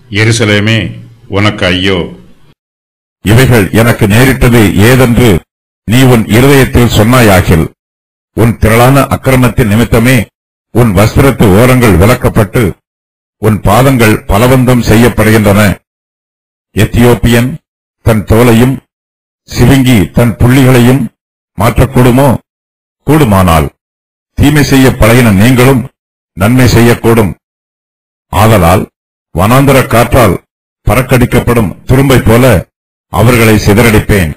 எருசலேமே உனக்கு ஐயோ இவைகள் எனக்கு நேரிட்டது ஏதென்று நீ உன் இருதயத்தில் சொன்னாயாகில் உன் திரளான அக்கிரமத்தின் நிமித்தமே உன் வஸ்திரத்து ஓரங்கள் விலக்கப்பட்டு உன் பாதங்கள் பலவந்தம் செய்யப்படுகின்றன எத்தியோப்பியன் தன் தோலையும் சிவிங்கி தன் புள்ளிகளையும் மாற்றக்கூடுமோ கூடுமானால் தீமை செய்ய பழகின நீங்களும் நன்மை செய்யக்கூடும் ஆதலால் வனாந்தர காற்றால் பறக்கடிக்கப்படும் துரும்பை போல அவர்களை சிதறடிப்பேன்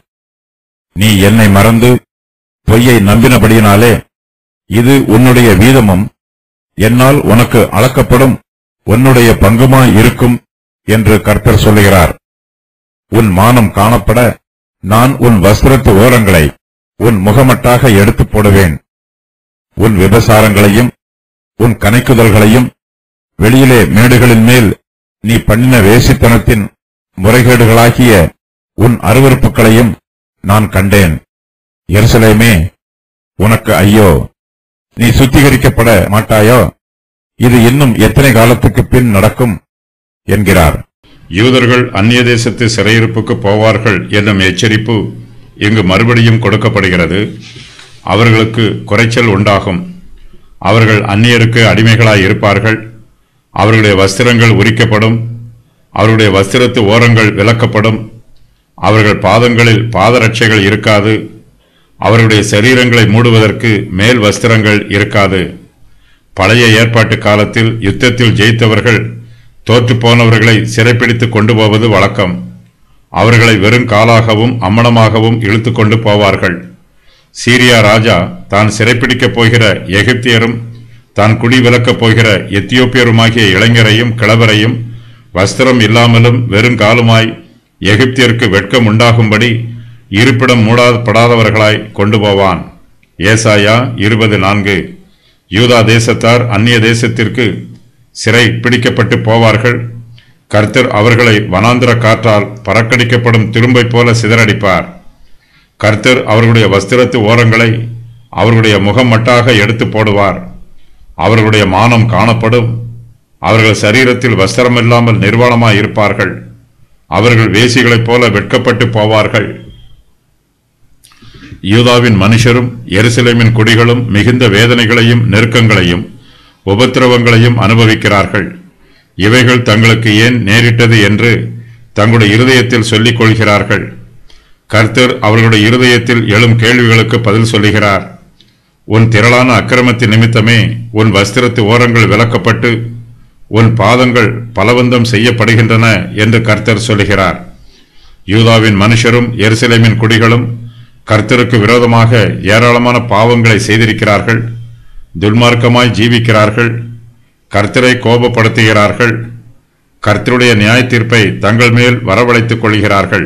நீ என்னை மறந்து பொய்யை நம்பினபடியினாலே இது உன்னுடைய வீதமும் என்னால் உனக்கு அளக்கப்படும் உன்னுடைய பங்குமாய் இருக்கும் என்று கர்த்தர் சொல்லுகிறார் உன் மானம் காணப்பட நான் உன் வஸ்திரத்து ஓரங்களை உன் முகமட்டாக எடுத்துப் போடுவேன் உன் விபசாரங்களையும் உன் கணைக்குதல்களையும் வெளியிலே மேடுகளின் மேல் நீ பண்ணின வேசித்தனத்தின் முறைகேடுகளாகிய உன் அருவருப்புகளையும் நான் கண்டேன் எருசலேமே உனக்கு ஐயோ நீ சுத்திகரிக்கப்பட மாட்டாயோ இது இன்னும் எத்தனை காலத்துக்கு பின் நடக்கும் என்கிறார் யூதர்கள் அந்நிய தேசத்து சிறையிருப்புக்கு போவார்கள் என்னும் எச்சரிப்பு இங்கு மறுபடியும் கொடுக்கப்படுகிறது அவர்களுக்கு குறைச்சல் உண்டாகும் அவர்கள் அந்நியருக்கு அடிமைகளாய் இருப்பார்கள் அவர்களுடைய வஸ்திரங்கள் உரிக்கப்படும் அவர்களுடைய வஸ்திரத்து ஓரங்கள் விலக்கப்படும் அவர்கள் பாதங்களில் பாதரட்சைகள் இருக்காது அவர்களுடைய சரீரங்களை மூடுவதற்கு மேல் வஸ்திரங்கள் இருக்காது பழைய ஏற்பாட்டு காலத்தில் யுத்தத்தில் ஜெயித்தவர்கள் தோற்றுப் போனவர்களை சிறைப்பிடித்துக் கொண்டு போவது வழக்கம் அவர்களை வெறும் காலாகவும் அம்மணமாகவும் இழுத்து கொண்டு போவார்கள் சீரியா ராஜா தான் சிறைப்பிடிக்கப் போகிற எகிப்தியரும் தான் குடி விலக்கப் போகிற எத்தியோப்பியருமாகிய இளைஞரையும் கிழவரையும் வஸ்திரம் இல்லாமலும் வெறும் காலுமாய் எகிப்தியருக்கு வெட்கம் உண்டாகும்படி இருப்பிடம் மூடாப்படாதவர்களாய் கொண்டு போவான் ஏசாயா இருபது நான்கு யூதா தேசத்தார் அந்நிய தேசத்திற்கு சிறை பிடிக்கப்பட்டு போவார்கள் கர்த்தர் அவர்களை வனாந்திர காற்றால் பறக்கடிக்கப்படும் திரும்பை போல சிதறடிப்பார் கர்த்தர் அவர்களுடைய வஸ்திரத்து ஓரங்களை அவர்களுடைய முகம் மட்டாக எடுத்து போடுவார் அவர்களுடைய மானம் காணப்படும் அவர்கள் சரீரத்தில் வஸ்திரமில்லாமல் நிர்வாணமாய் இருப்பார்கள் அவர்கள் வேசிகளைப் போல வெட்கப்பட்டு போவார்கள் யூதாவின் மனுஷரும் எருசலேமின் குடிகளும் மிகுந்த வேதனைகளையும் நெருக்கங்களையும் உபத்திரவங்களையும் அனுபவிக்கிறார்கள் இவைகள் தங்களுக்கு ஏன் நேரிட்டது என்று தங்களுடைய இருதயத்தில் சொல்லிக் கொள்கிறார்கள் கர்த்தர் அவர்களுடைய இருதயத்தில் எழும் கேள்விகளுக்கு பதில் சொல்லுகிறார் உன் திரளான அக்கிரமத்தின் நிமித்தமே உன் வஸ்திரத்து ஓரங்கள் விலக்கப்பட்டு உன் பாதங்கள் பலவந்தம் செய்யப்படுகின்றன என்று கர்த்தர் சொல்லுகிறார் யூதாவின் மனுஷரும் எருசலேமின் குடிகளும் கர்த்தருக்கு விரோதமாக ஏராளமான பாவங்களை செய்திருக்கிறார்கள் துன்மார்க்கமாய் ஜீவிக்கிறார்கள் கர்த்தரை கோபப்படுத்துகிறார்கள் கர்த்தருடைய நியாய தீர்ப்பை தங்கள் மேல் வரவழைத்துக் கொள்கிறார்கள்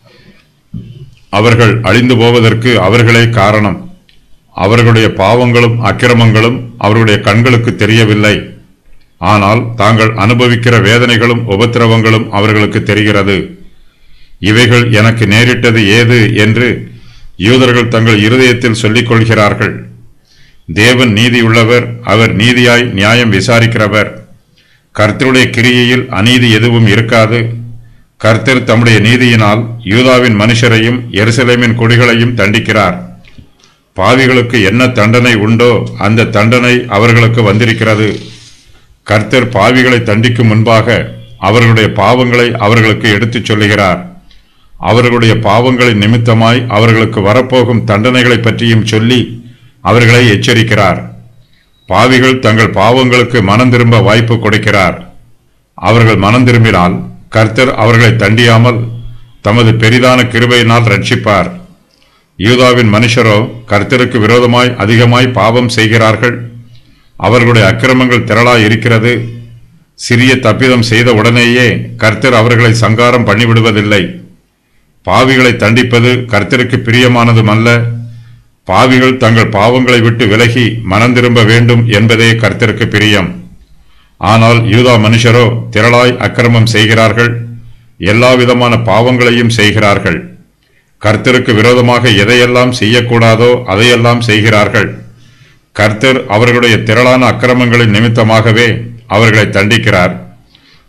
அவர்கள் அழிந்து போவதற்கு அவர்களே காரணம் அவர்களுடைய பாவங்களும் அக்கிரமங்களும் அவர்களுடைய கண்களுக்கு தெரியவில்லை ஆனால் தாங்கள் அனுபவிக்கிற வேதனைகளும் உபத்திரவங்களும் அவர்களுக்கு தெரிகிறது இவைகள் எனக்கு நேரிட்டது ஏது என்று யூதர்கள் தங்கள் இருதயத்தில் சொல்லிக் கொள்கிறார்கள் தேவன் நீதியுள்ளவர் அவர் நீதியாய் நியாயம் விசாரிக்கிறவர் கர்த்தருடைய கிரியையில் அநீதி எதுவும் இருக்காது கர்த்தர் தம்முடைய நீதியினால் யூதாவின் மனுஷரையும் எருசலேமின் குடிகளையும் தண்டிக்கிறார் பாவிகளுக்கு என்ன தண்டனை உண்டோ அந்த தண்டனை அவர்களுக்கு வந்திருக்கிறது கர்த்தர் பாவிகளை தண்டிக்கும் முன்பாக அவர்களுடைய பாவங்களை அவர்களுக்கு எடுத்துச் சொல்லுகிறார் அவர்களுடைய பாவங்களின் நிமித்தமாய் அவர்களுக்கு வரப்போகும் தண்டனைகளை பற்றியும் சொல்லி அவர்களை எச்சரிக்கிறார் பாவிகள் தங்கள் பாவங்களுக்கு மனம் திரும்ப வாய்ப்பு கொடுக்கிறார் அவர்கள் மனம் திரும்பினால் கர்த்தர் அவர்களை தண்டியாமல் தமது பெரிதான கிருபையினால் ரட்சிப்பார் யூதாவின் மனுஷரோ கர்த்தருக்கு விரோதமாய் அதிகமாய் பாவம் செய்கிறார்கள் அவர்களுடைய அக்கிரமங்கள் திரளாய் இருக்கிறது சிறிய தப்பிதம் செய்த உடனேயே கர்த்தர் அவர்களை சங்காரம் பண்ணிவிடுவதில்லை பாவிகளை தண்டிப்பது கர்த்தருக்கு பிரியமானதுமல்ல பாவிகள் தங்கள் பாவங்களை விட்டு விலகி மனம் திரும்ப வேண்டும் என்பதே கர்த்தருக்கு பிரியம் ஆனால் யூதா மனுஷரோ திரளாய் அக்கிரமம் செய்கிறார்கள் எல்லா விதமான பாவங்களையும் செய்கிறார்கள் கர்த்தருக்கு விரோதமாக எதையெல்லாம் செய்யக்கூடாதோ அதையெல்லாம் செய்கிறார்கள் கர்த்தர் அவர்களுடைய திரளான அக்கிரமங்களின் நிமித்தமாகவே அவர்களை தண்டிக்கிறார்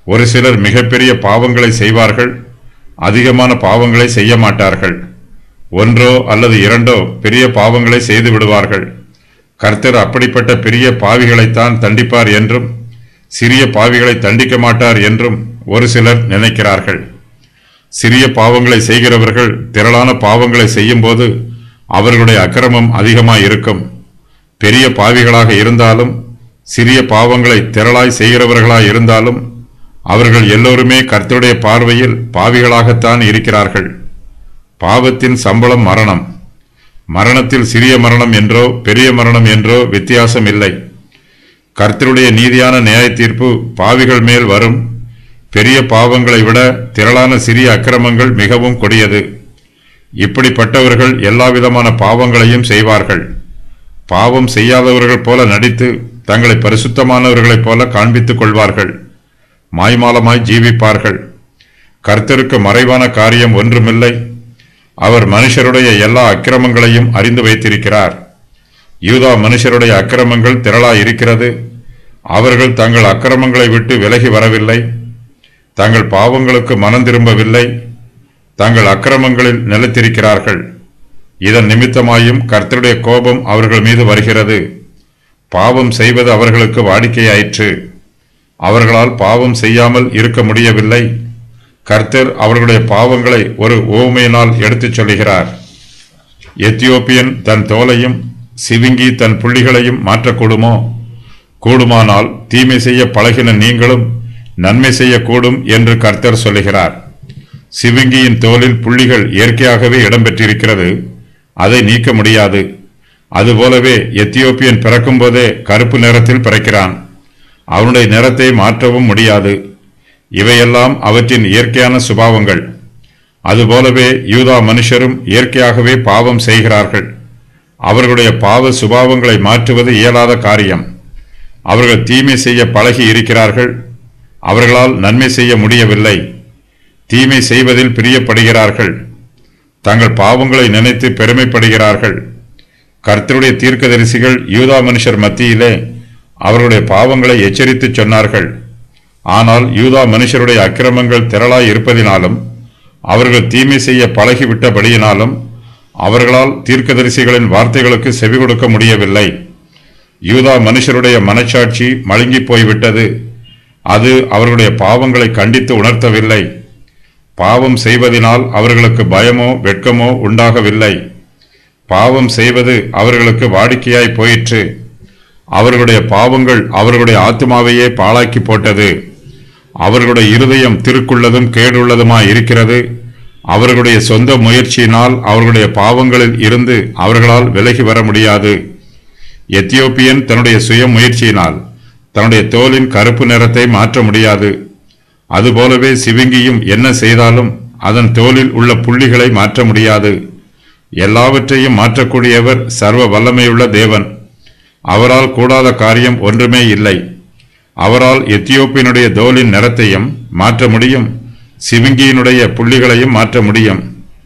ஒரு சிலர் மிகப்பெரிய பாவங்களை செய்வார்கள் அதிகமான பாவங்களை செய்ய மாட்டார்கள் ஒன்றோ அல்லது இரண்டோ பெரிய பாவங்களை செய்து விடுவார்கள் கர்த்தர் அப்படிப்பட்ட பெரிய பாவிகளைத்தான் தண்டிப்பார் என்றும் சிறிய பாவிகளை தண்டிக்க மாட்டார் என்றும் ஒரு சிலர் நினைக்கிறார்கள் சிறிய பாவங்களை செய்கிறவர்கள் திரளான பாவங்களை செய்யும்போது அவர்களுடைய அக்கிரமம் அதிகமாய் இருக்கும் பெரிய பாவிகளாக இருந்தாலும் சிறிய பாவங்களை திரளாய் செய்கிறவர்களாய் இருந்தாலும் அவர்கள் எல்லோருமே கர்த்தருடைய பார்வையில் பாவிகளாகத்தான் இருக்கிறார்கள் பாவத்தின் சம்பளம் மரணம் மரணத்தில் சிறிய மரணம் என்றோ பெரிய மரணம் என்றோ வித்தியாசம் இல்லை கர்த்தருடைய நீதியான நியாய தீர்ப்பு பாவிகள் மேல் வரும் பெரிய பாவங்களை விட திரளான சிறிய அக்கிரமங்கள் மிகவும் கொடியது இப்படிப்பட்டவர்கள் எல்லாவிதமான பாவங்களையும் செய்வார்கள் பாவம் செய்யாதவர்கள் போல நடித்து தங்களை பரிசுத்தமானவர்களைப் போல காண்பித்துக் கொள்வார்கள் மாய்மாலமாய் ஜீவிப்பார்கள் கர்த்தருக்கு மறைவான காரியம் ஒன்றுமில்லை அவர் மனுஷருடைய எல்லா அக்கிரமங்களையும் அறிந்து வைத்திருக்கிறார் யூதா மனுஷருடைய அக்கிரமங்கள் திரளாய் இருக்கிறது அவர்கள் தங்கள் அக்கிரமங்களை விட்டு விலகி வரவில்லை தங்கள் பாவங்களுக்கு மனம் திரும்பவில்லை தங்கள் அக்கிரமங்களில் நிலைத்திருக்கிறார்கள் இதன் நிமித்தமாயும் கர்த்தருடைய கோபம் அவர்கள் மீது வருகிறது பாவம் செய்வது அவர்களுக்கு வாடிக்கையாயிற்று அவர்களால் பாவம் செய்யாமல் இருக்க முடியவில்லை கர்த்தர் அவர்களுடைய பாவங்களை ஒரு ஓமையினால் எடுத்துச் சொல்லுகிறார் எத்தியோப்பியன் தன் தோலையும் சிவிங்கி தன் புள்ளிகளையும் மாற்றக்கூடுமோ கூடுமானால் தீமை செய்ய பழகின நீங்களும் நன்மை செய்யக்கூடும் என்று கர்த்தர் சொல்லுகிறார் சிவிங்கியின் தோலில் புள்ளிகள் இயற்கையாகவே இடம்பெற்றிருக்கிறது அதை நீக்க முடியாது அதுபோலவே எத்தியோப்பியன் பிறக்கும்போதே கருப்பு நிறத்தில் பிறக்கிறான் அவனுடைய நிறத்தை மாற்றவும் முடியாது இவையெல்லாம் அவற்றின் இயற்கையான சுபாவங்கள் அதுபோலவே யூதா மனுஷரும் இயற்கையாகவே பாவம் செய்கிறார்கள் அவர்களுடைய பாவ சுபாவங்களை மாற்றுவது இயலாத காரியம் அவர்கள் தீமை செய்ய பழகி இருக்கிறார்கள் அவர்களால் நன்மை செய்ய முடியவில்லை தீமை செய்வதில் பிரியப்படுகிறார்கள் தங்கள் பாவங்களை நினைத்து பெருமைப்படுகிறார்கள் கர்த்தருடைய தீர்க்கதரிசிகள் யூதா மனுஷர் மத்தியிலே அவர்களுடைய பாவங்களை எச்சரித்துச் சொன்னார்கள் ஆனால் யூதா மனுஷருடைய அக்கிரமங்கள் திரளாய் இருப்பதினாலும் அவர்கள் தீமை செய்ய பழகிவிட்டபடியினாலும் அவர்களால் தீர்க்கதரிசிகளின் வார்த்தைகளுக்கு செவி கொடுக்க முடியவில்லை யூதா மனுஷருடைய மனச்சாட்சி மழுங்கி போய்விட்டது அது அவர்களுடைய பாவங்களை கண்டித்து உணர்த்தவில்லை பாவம் செய்வதினால் அவர்களுக்கு பயமோ வெட்கமோ உண்டாகவில்லை பாவம் செய்வது அவர்களுக்கு வாடிக்கையாய் போயிற்று அவர்களுடைய பாவங்கள் அவர்களுடைய ஆத்மாவையே பாழாக்கி போட்டது அவர்களுடைய இருதயம் திருக்குள்ளதும் கேடுள்ளதுமாய் இருக்கிறது அவர்களுடைய சொந்த முயற்சியினால் அவர்களுடைய பாவங்களில் இருந்து அவர்களால் விலகி வர முடியாது எத்தியோப்பியன் தன்னுடைய சுய முயற்சியினால் தன்னுடைய தோலின் கருப்பு நிறத்தை மாற்ற முடியாது அதுபோலவே சிவிங்கியும் என்ன செய்தாலும் அதன் தோலில் உள்ள புள்ளிகளை மாற்ற முடியாது எல்லாவற்றையும் மாற்றக்கூடியவர் சர்வ வல்லமையுள்ள தேவன் அவரால் கூடாத காரியம் ஒன்றுமே இல்லை அவரால் எத்தியோப்பியனுடைய தோலின் நிறத்தையும் மாற்ற முடியும் சிவிங்கியினுடைய புள்ளிகளையும் மாற்ற முடியும்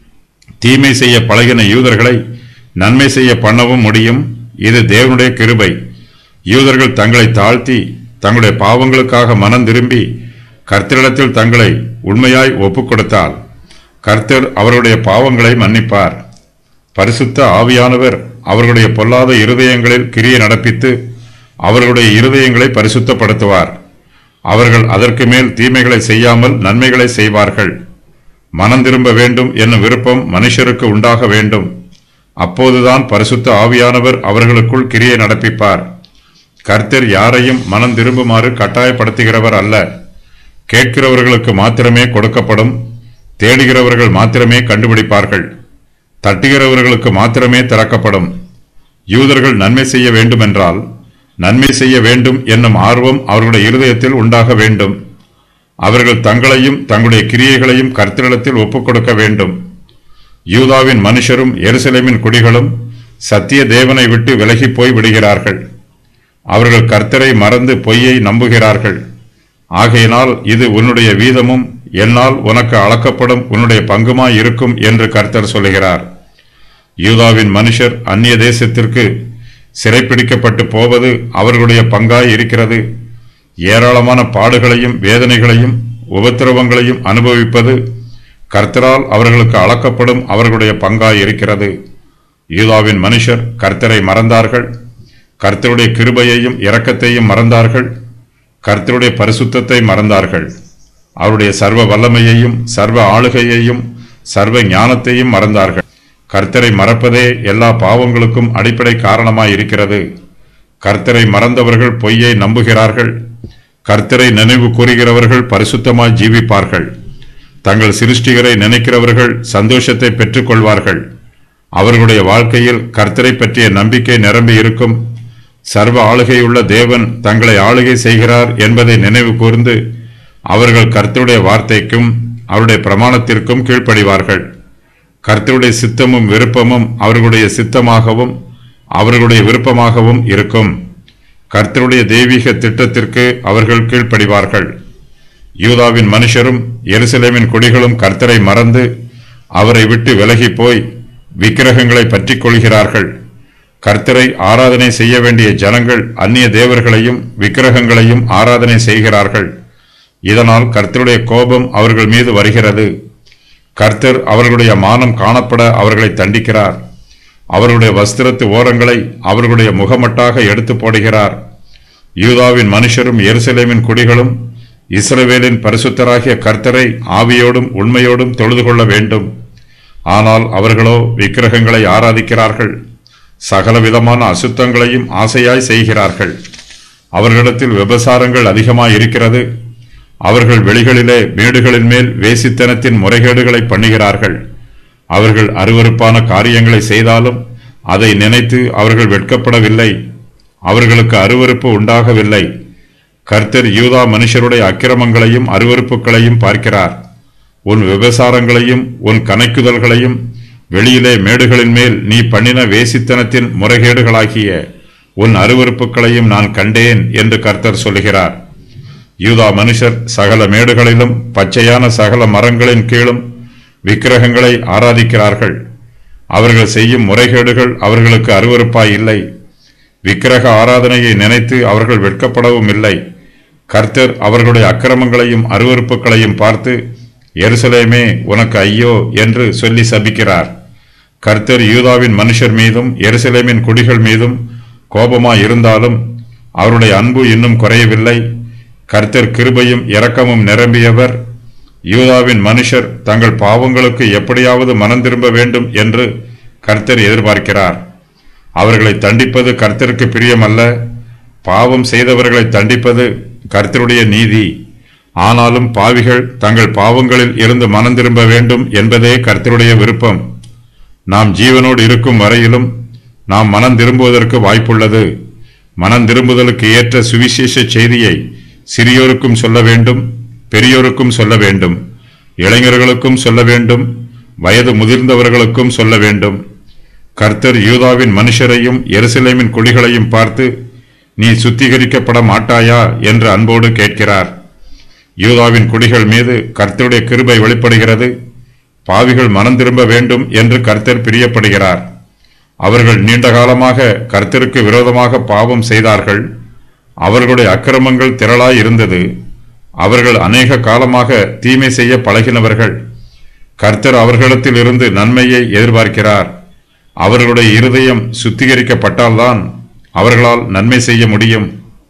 தீமை செய்ய பழகின யூதர்களை நன்மை செய்ய பண்ணவும் முடியும் இது தேவனுடைய கிருபை யூதர்கள் தங்களை தாழ்த்தி தங்களுடைய பாவங்களுக்காக மனம் திரும்பி கர்த்தரிடத்தில் தங்களை உண்மையாய் ஒப்புக் கொடுத்தால் கர்த்தர் அவர்களுடைய பாவங்களை மன்னிப்பார் பரிசுத்த ஆவியானவர் அவர்களுடைய பொல்லாத இருதயங்களில் கிரியை நடப்பித்து அவர்களுடைய இருதயங்களை பரிசுத்தப்படுத்துவார் அவர்கள் அதற்கு மேல் தீமைகளை செய்யாமல் நன்மைகளை செய்வார்கள் மனம் திரும்ப வேண்டும் என்னும் விருப்பம் மனுஷருக்கு உண்டாக வேண்டும் அப்போதுதான் பரிசுத்த ஆவியானவர் அவர்களுக்குள் கிரியை நடப்பிப்பார் கர்த்தர் யாரையும் மனம் திரும்புமாறு கட்டாயப்படுத்துகிறவர் அல்ல கேட்கிறவர்களுக்கு மாத்திரமே கொடுக்கப்படும் தேடுகிறவர்கள் மாத்திரமே கண்டுபிடிப்பார்கள் தட்டுகிறவர்களுக்கு மாத்திரமே திறக்கப்படும் யூதர்கள் நன்மை செய்ய வேண்டுமென்றால் நன்மை செய்ய வேண்டும் என்னும் ஆர்வம் அவர்களுடைய இருதயத்தில் உண்டாக வேண்டும் அவர்கள் தங்களையும் தங்களுடைய கிரியைகளையும் கர்த்தரிடத்தில் ஒப்புக் கொடுக்க வேண்டும் யூதாவின் மனுஷரும் எருசலேமின் குடிகளும் சத்திய தேவனை விட்டு விலகி போய் விடுகிறார்கள் அவர்கள் கர்த்தரை மறந்து பொய்யை நம்புகிறார்கள் ஆகையினால் இது உன்னுடைய வீதமும் என்னால் உனக்கு அளக்கப்படும் உன்னுடைய பங்குமாய் இருக்கும் என்று கர்த்தர் சொல்லுகிறார் யூதாவின் மனுஷர் அந்நிய தேசத்திற்கு சிறைப்பிடிக்கப்பட்டு போவது அவர்களுடைய பங்காய் இருக்கிறது ஏராளமான பாடுகளையும் வேதனைகளையும் உபத்திரவங்களையும் அனுபவிப்பது கர்த்தரால் அவர்களுக்கு அளக்கப்படும் அவர்களுடைய பங்காய் இருக்கிறது யூதாவின் மனுஷர் கர்த்தரை மறந்தார்கள் கர்த்தருடைய கிருபையையும் இரக்கத்தையும் மறந்தார்கள் கர்த்தருடைய பரிசுத்தத்தை மறந்தார்கள் அவருடைய சர்வ வல்லமையையும் சர்வ ஆளுகையையும் சர்வ ஞானத்தையும் மறந்தார்கள் கர்த்தரை மறப்பதே எல்லா பாவங்களுக்கும் அடிப்படை காரணமாய் இருக்கிறது கர்த்தரை மறந்தவர்கள் பொய்யை நம்புகிறார்கள் கர்த்தரை நினைவு கூறுகிறவர்கள் பரிசுத்தமாய் ஜீவிப்பார்கள் தங்கள் சிருஷ்டிகரை நினைக்கிறவர்கள் சந்தோஷத்தை பெற்றுக் கொள்வார்கள் அவர்களுடைய வாழ்க்கையில் கர்த்தரை பற்றிய நம்பிக்கை நிரம்பி இருக்கும் சர்வ ஆளுகையுள்ள தேவன் தங்களை ஆளுகை செய்கிறார் என்பதை நினைவு கூர்ந்து அவர்கள் கர்த்தருடைய வார்த்தைக்கும் அவருடைய பிரமாணத்திற்கும் கீழ்ப்படிவார்கள் கர்த்தருடைய சித்தமும் விருப்பமும் அவர்களுடைய சித்தமாகவும் அவர்களுடைய விருப்பமாகவும் இருக்கும் கர்த்தருடைய தெய்வீக திட்டத்திற்கு அவர்கள் கீழ்ப்படிவார்கள் யூதாவின் மனுஷரும் எருசலேமின் குடிகளும் கர்த்தரை மறந்து அவரை விட்டு விலகி போய் விக்கிரகங்களை பற்றிக் கொள்கிறார்கள் கர்த்தரை ஆராதனை செய்ய வேண்டிய ஜனங்கள் அந்நிய தேவர்களையும் விக்கிரகங்களையும் ஆராதனை செய்கிறார்கள் இதனால் கர்த்தருடைய கோபம் அவர்கள் மீது வருகிறது கர்த்தர் அவர்களுடைய மானம் காணப்பட அவர்களை தண்டிக்கிறார் அவர்களுடைய வஸ்திரத்து ஓரங்களை அவர்களுடைய முகமட்டாக எடுத்து போடுகிறார் யூதாவின் மனுஷரும் எருசலேமின் குடிகளும் இஸ்ரவேலின் பரிசுத்தராகிய கர்த்தரை ஆவியோடும் உண்மையோடும் தொழுது கொள்ள வேண்டும் ஆனால் அவர்களோ விக்கிரகங்களை ஆராதிக்கிறார்கள் சகலவிதமான அசுத்தங்களையும் ஆசையாய் செய்கிறார்கள் அவர்களிடத்தில் விபசாரங்கள் அதிகமாய் இருக்கிறது அவர்கள் வெளிகளிலே மேடுகளின் மேல் வேசித்தனத்தின் முறைகேடுகளை பண்ணுகிறார்கள் அவர்கள் அருவருப்பான காரியங்களை செய்தாலும் அதை நினைத்து அவர்கள் வெட்கப்படவில்லை அவர்களுக்கு அருவருப்பு உண்டாகவில்லை கர்த்தர் யூதா மனுஷருடைய அக்கிரமங்களையும் அருவருப்புகளையும் பார்க்கிறார் உன் விபசாரங்களையும் உன் கணக்குதல்களையும் வெளியிலே மேடுகளின் மேல் நீ பண்ணின வேசித்தனத்தின் முறைகேடுகளாகிய உன் அருவருப்புகளையும் நான் கண்டேன் என்று கர்த்தர் சொல்கிறார் யூதா மனுஷர் சகல மேடுகளிலும் பச்சையான சகல மரங்களின் கீழும் விக்கிரகங்களை ஆராதிக்கிறார்கள் அவர்கள் செய்யும் முறைகேடுகள் அவர்களுக்கு அருவருப்பாய் இல்லை விக்கிரக ஆராதனையை நினைத்து அவர்கள் வெட்கப்படவும் இல்லை கர்த்தர் அவர்களுடைய அக்கிரமங்களையும் அருவருப்புகளையும் பார்த்து எருசலேமே உனக்கு ஐயோ என்று சொல்லி சபிக்கிறார் கர்த்தர் யூதாவின் மனுஷர் மீதும் எருசலேமின் குடிகள் மீதும் கோபமாய் இருந்தாலும் அவருடைய அன்பு இன்னும் குறையவில்லை கர்த்தர் கிருபையும் இரக்கமும் நிரம்பியவர் யூதாவின் மனுஷர் தங்கள் பாவங்களுக்கு எப்படியாவது மனம் திரும்ப வேண்டும் என்று கர்த்தர் எதிர்பார்க்கிறார் அவர்களை தண்டிப்பது கர்த்தருக்கு பிரியமல்ல பாவம் செய்தவர்களை தண்டிப்பது கர்த்தருடைய நீதி ஆனாலும் பாவிகள் தங்கள் பாவங்களில் இருந்து மனம் திரும்ப வேண்டும் என்பதே கர்த்தருடைய விருப்பம் நாம் ஜீவனோடு இருக்கும் வரையிலும் நாம் மனம் திரும்புவதற்கு வாய்ப்புள்ளது மனம் திரும்புதலுக்கு ஏற்ற சுவிசேஷ செய்தியை சிறியோருக்கும் சொல்ல வேண்டும் பெரியோருக்கும் சொல்ல வேண்டும் இளைஞர்களுக்கும் சொல்ல வேண்டும் வயது முதிர்ந்தவர்களுக்கும் சொல்ல வேண்டும் கர்த்தர் யூதாவின் மனுஷரையும் எருசலேமின் குடிகளையும் பார்த்து நீ சுத்திகரிக்கப்பட மாட்டாயா என்று அன்போடு கேட்கிறார் யூதாவின் குடிகள் மீது கர்த்தருடைய கிருபை வெளிப்படுகிறது பாவிகள் மனம் திரும்ப வேண்டும் என்று கர்த்தர் பிரியப்படுகிறார் அவர்கள் நீண்ட காலமாக கர்த்தருக்கு விரோதமாக பாவம் செய்தார்கள் அவர்களுடைய அக்கிரமங்கள் திரளாய் இருந்தது அவர்கள் அநேக காலமாக தீமை செய்ய பழகினவர்கள் கர்த்தர் அவர்களிடத்தில் இருந்து நன்மையை எதிர்பார்க்கிறார் அவர்களுடைய இருதயம் சுத்திகரிக்கப்பட்டால்தான் அவர்களால் நன்மை செய்ய முடியும்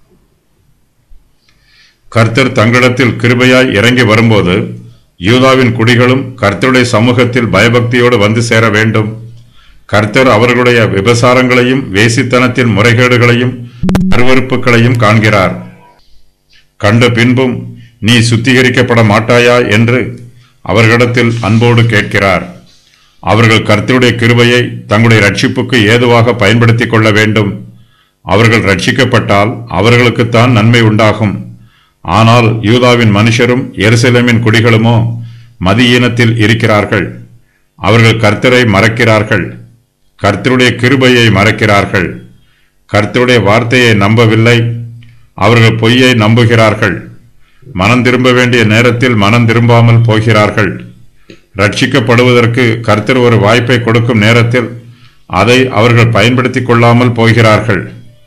கர்த்தர் தங்களிடத்தில் கிருபையாய் இறங்கி வரும்போது யூதாவின் குடிகளும் கர்த்தருடைய சமூகத்தில் பயபக்தியோடு வந்து சேர வேண்டும் கர்த்தர் அவர்களுடைய விபசாரங்களையும் வேசித்தனத்தின் முறைகேடுகளையும் அருவருப்புகளையும் காண்கிறார் கண்ட பின்பும் நீ சுத்திகரிக்கப்பட மாட்டாயா என்று அவர்களிடத்தில் அன்போடு கேட்கிறார் அவர்கள் கர்த்தருடைய கிருபையை தங்களுடைய ரட்சிப்புக்கு ஏதுவாக பயன்படுத்திக் கொள்ள வேண்டும் அவர்கள் ரட்சிக்கப்பட்டால் அவர்களுக்குத்தான் நன்மை உண்டாகும் ஆனால் யூதாவின் மனுஷரும் எருசலேமின் குடிகளுமோ மதியீனத்தில் இருக்கிறார்கள் அவர்கள் கர்த்தரை மறக்கிறார்கள் கர்த்தருடைய கிருபையை மறக்கிறார்கள் கர்த்தருடைய வார்த்தையை நம்பவில்லை அவர்கள் பொய்யை நம்புகிறார்கள் மனம் திரும்ப வேண்டிய நேரத்தில் மனம் திரும்பாமல் போகிறார்கள் ரட்சிக்கப்படுவதற்கு கர்த்தர் ஒரு வாய்ப்பை கொடுக்கும் நேரத்தில் அதை அவர்கள் பயன்படுத்திக் கொள்ளாமல் போகிறார்கள்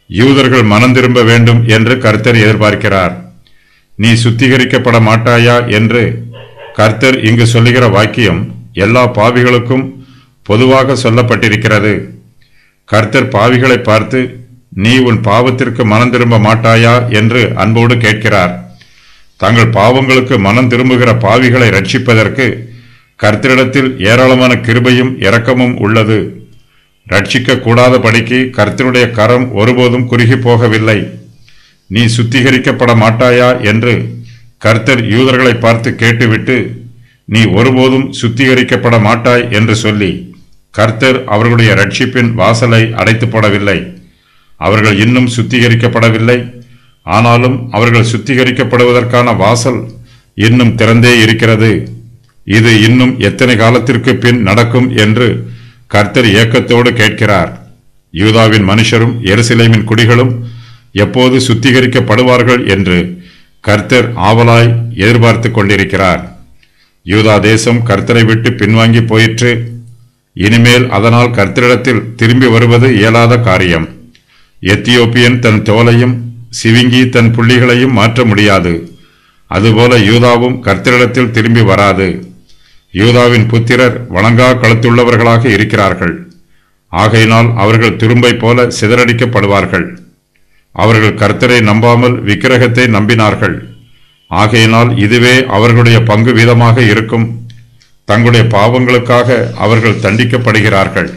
யூதர்கள் மனம் திரும்ப வேண்டும் என்று கர்த்தர் எதிர்பார்க்கிறார் நீ சுத்திகரிக்கப்பட மாட்டாயா என்று கர்த்தர் இங்கு சொல்லுகிற வாக்கியம் எல்லா பாவிகளுக்கும் பொதுவாக சொல்லப்பட்டிருக்கிறது கர்த்தர் பாவிகளை பார்த்து நீ உன் பாவத்திற்கு மனம் திரும்ப மாட்டாயா என்று அன்போடு கேட்கிறார் தங்கள் பாவங்களுக்கு மனம் திரும்புகிற பாவிகளை ரட்சிப்பதற்கு கர்த்தரிடத்தில் ஏராளமான கிருபையும் இரக்கமும் உள்ளது ரட்சிக்க கூடாதபடிக்கு கர்த்தருடைய கரம் ஒருபோதும் குறுகி போகவில்லை நீ சுத்திகரிக்கப்பட மாட்டாயா என்று கர்த்தர் யூதர்களை பார்த்து கேட்டுவிட்டு நீ ஒருபோதும் சுத்திகரிக்கப்பட மாட்டாய் என்று சொல்லி கர்த்தர் அவர்களுடைய ரட்சிப்பின் வாசலை அடைத்து போடவில்லை அவர்கள் இன்னும் சுத்திகரிக்கப்படவில்லை ஆனாலும் அவர்கள் சுத்திகரிக்கப்படுவதற்கான வாசல் இன்னும் திறந்தே இருக்கிறது இது இன்னும் எத்தனை காலத்திற்கு பின் நடக்கும் என்று கர்த்தர் ஏக்கத்தோடு கேட்கிறார் யூதாவின் மனுஷரும் எருசலேமின் குடிகளும் எப்போது சுத்திகரிக்கப்படுவார்கள் என்று கர்த்தர் ஆவலாய் எதிர்பார்த்து கொண்டிருக்கிறார் யூதா தேசம் கர்த்தரை விட்டு பின்வாங்கி போயிற்று இனிமேல் அதனால் கர்த்தரிடத்தில் திரும்பி வருவது இயலாத காரியம் எத்தியோப்பியன் தன் தோலையும் சிவிங்கி தன் புள்ளிகளையும் மாற்ற முடியாது அதுபோல யூதாவும் கர்த்தரிடத்தில் திரும்பி வராது யூதாவின் புத்திரர் வணங்கா கழுத்துள்ளவர்களாக இருக்கிறார்கள் ஆகையினால் அவர்கள் துரும்பை போல சிதறடிக்கப்படுவார்கள் அவர்கள் கர்த்தரை நம்பாமல் விக்கிரகத்தை நம்பினார்கள் ஆகையினால் இதுவே அவர்களுடைய பங்கு வீதமாக இருக்கும் தங்களுடைய பாவங்களுக்காக அவர்கள் தண்டிக்கப்படுகிறார்கள்